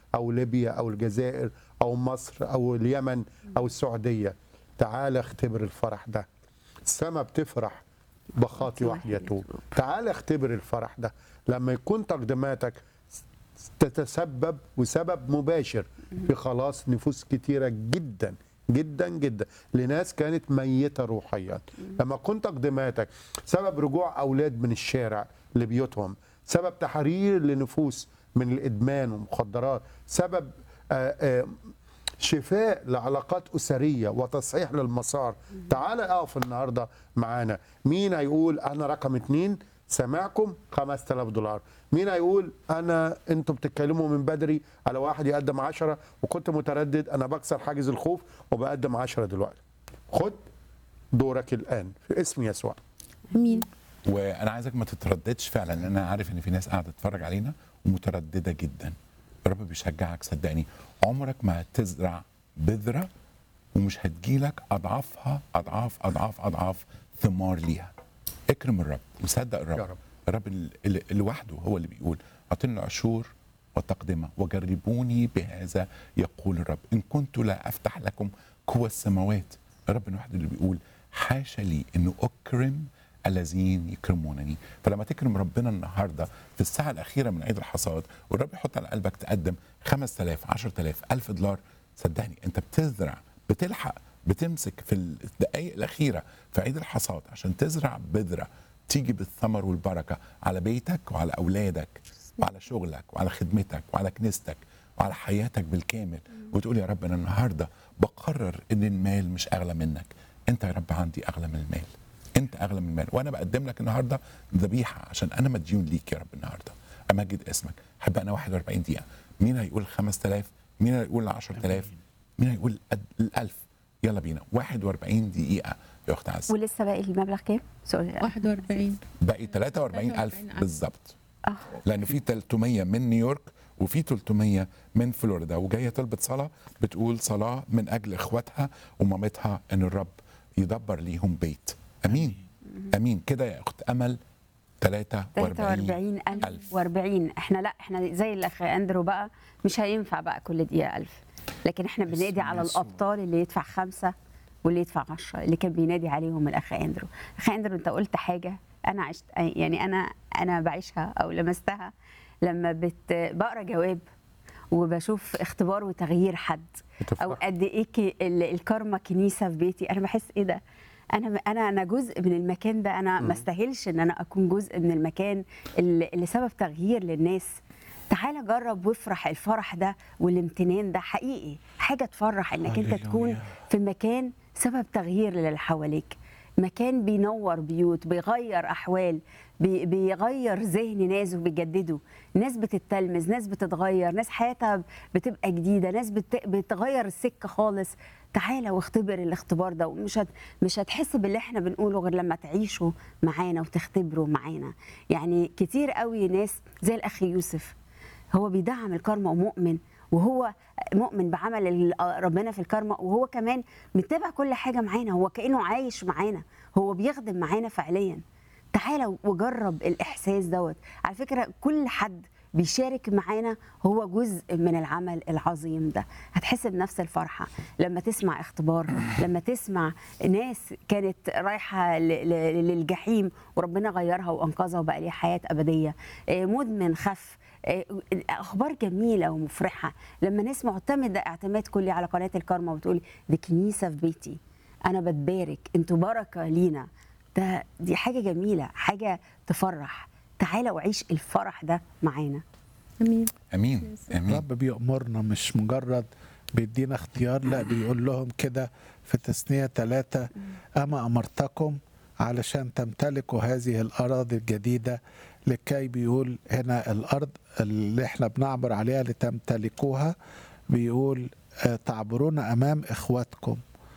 او ليبيا او الجزائر او مصر او اليمن او السعوديه تعال اختبر الفرح ده السما بتفرح بخاطي واحد يتوب تعال اختبر الفرح ده لما يكون تقدماتك تتسبب وسبب مباشر في خلاص نفوس كتيرة جدا جدا جدا لناس كانت ميتة روحيا لما كنت تقدماتك سبب رجوع أولاد من الشارع لبيوتهم سبب تحرير لنفوس من الإدمان والمخدرات سبب آآ آآ شفاء لعلاقات أسرية وتصحيح للمسار تعال اقف النهاردة معانا مين هيقول أنا رقم اتنين سامعكم 5000 دولار مين هيقول انا انتوا بتتكلموا من بدري على واحد يقدم 10 وكنت متردد انا بكسر حاجز الخوف وبقدم 10 دلوقتي خد دورك الان في اسم يسوع امين وانا عايزك ما تترددش فعلا لان انا عارف ان في ناس قاعده تتفرج علينا ومتردده جدا الرب بيشجعك صدقني عمرك ما هتزرع بذره ومش هتجيلك اضعافها اضعاف اضعاف اضعاف ثمار ليها اكرم الرب وصدق الرب يا رب. الرب ال- ال- لوحده هو اللي بيقول اعطيني العشور والتقدمه وجربوني بهذا يقول الرب ان كنت لا افتح لكم قوى السماوات الرب لوحده اللي بيقول حاشا لي انه اكرم الذين يكرمونني فلما تكرم ربنا النهارده في الساعه الاخيره من عيد الحصاد والرب يحط على قلبك تقدم 5000 10000 1000 دولار صدقني انت بتزرع بتلحق بتمسك في الدقائق الاخيره في عيد الحصاد عشان تزرع بذره تيجي بالثمر والبركه على بيتك وعلى اولادك وعلى شغلك وعلى خدمتك وعلى كنيستك وعلى حياتك بالكامل وتقول يا رب انا النهارده بقرر ان المال مش اغلى منك انت يا رب عندي اغلى من المال انت اغلى من المال وانا بقدم لك النهارده ذبيحه عشان انا مديون ليك يا رب النهارده امجد اسمك حب انا 41 دقيقه مين هيقول 5000 مين هيقول 10000 مين هيقول قد الألف يلا بينا 41 دقيقه يا اخت عز ولسه باقي المبلغ كام؟ سوري 41 باقي 43000 43,000 بالظبط اه لان في 300 من نيويورك وفي 300 من فلوريدا وجايه طلبة صلاه بتقول صلاه من اجل اخواتها ومامتها ان الرب يدبر ليهم بيت امين امين كده يا اخت امل 43 43 ألف. ألف و40 احنا لا احنا زي الاخ اندرو بقى مش هينفع بقى كل دقيقة ألف لكن احنا بنادي على يسوع. الأبطال اللي يدفع خمسة واللي يدفع 10 اللي كان بينادي عليهم الأخ اندرو أخ اندرو أنت قلت حاجة أنا عشت يعني أنا أنا بعيشها أو لمستها لما بت بقرا جواب وبشوف اختبار وتغيير حد بتفرح. او قد ايه ك- ال- الكارما كنيسه في بيتي انا بحس ايه ده انا انا انا جزء من المكان ده انا ما استاهلش ان انا اكون جزء من المكان اللي اللي سبب تغيير للناس تعالى جرب وافرح الفرح ده والامتنان ده حقيقي حاجه تفرح انك انت تكون في مكان سبب تغيير للي حواليك مكان بينور بيوت بيغير احوال بي- بيغير ذهن ناس وبيجدده ناس بتتلمذ ناس بتتغير ناس حياتها بتبقى جديده ناس بت... بتغير السكه خالص تعالى واختبر الاختبار ده ومش هت... مش هتحس باللي احنا بنقوله غير لما تعيشوا معانا وتختبروا معانا يعني كتير قوي ناس زي الاخ يوسف هو بيدعم الكارما ومؤمن وهو مؤمن بعمل ال- ربنا في الكارما وهو كمان متابع كل حاجه معانا هو كانه عايش معانا هو بيخدم معانا فعليا تعالى وجرب الاحساس دوت على فكره كل حد بيشارك معانا هو جزء من العمل العظيم ده هتحس بنفس الفرحه لما تسمع اختبار لما تسمع ناس كانت رايحه ل- ل- للجحيم وربنا غيرها وانقذها وبقى ليها حياه ابديه آه، مدمن خف آه، اخبار جميله ومفرحه لما ناس معتمده اعتماد كلي على قناه الكارما وتقول دي كنيسه في بيتي انا بتبارك انتوا بركه لينا ده دي حاجه جميله حاجه تفرح تعالى وعيش الفرح ده معانا امين امين امين الرب بيأمرنا مش مجرد بيدينا اختيار لا بيقول لهم كده في تثنية ثلاثة أما أمرتكم علشان تمتلكوا هذه الأراضي الجديدة لكي بيقول هنا الأرض اللي احنا بنعبر عليها لتمتلكوها بيقول آه، تعبرون أمام إخواتكم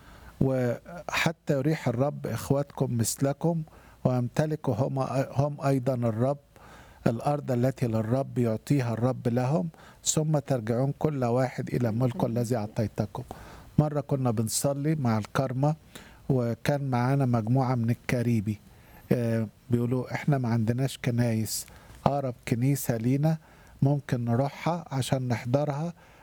وحتى يريح الرب إخواتكم مثلكم ويمتلكوا هم, هم أيضا الرب الأرض التي للرب يعطيها الرب لهم ثم ترجعون كل واحد إلى ملكه الذي أعطيتكم مرة كنا بنصلي مع الكرمة وكان معانا مجموعة من الكاريبي آه، بيقولوا احنا ما عندناش كنايس أقرب كنيسة لينا ممكن نروحها عشان نحضرها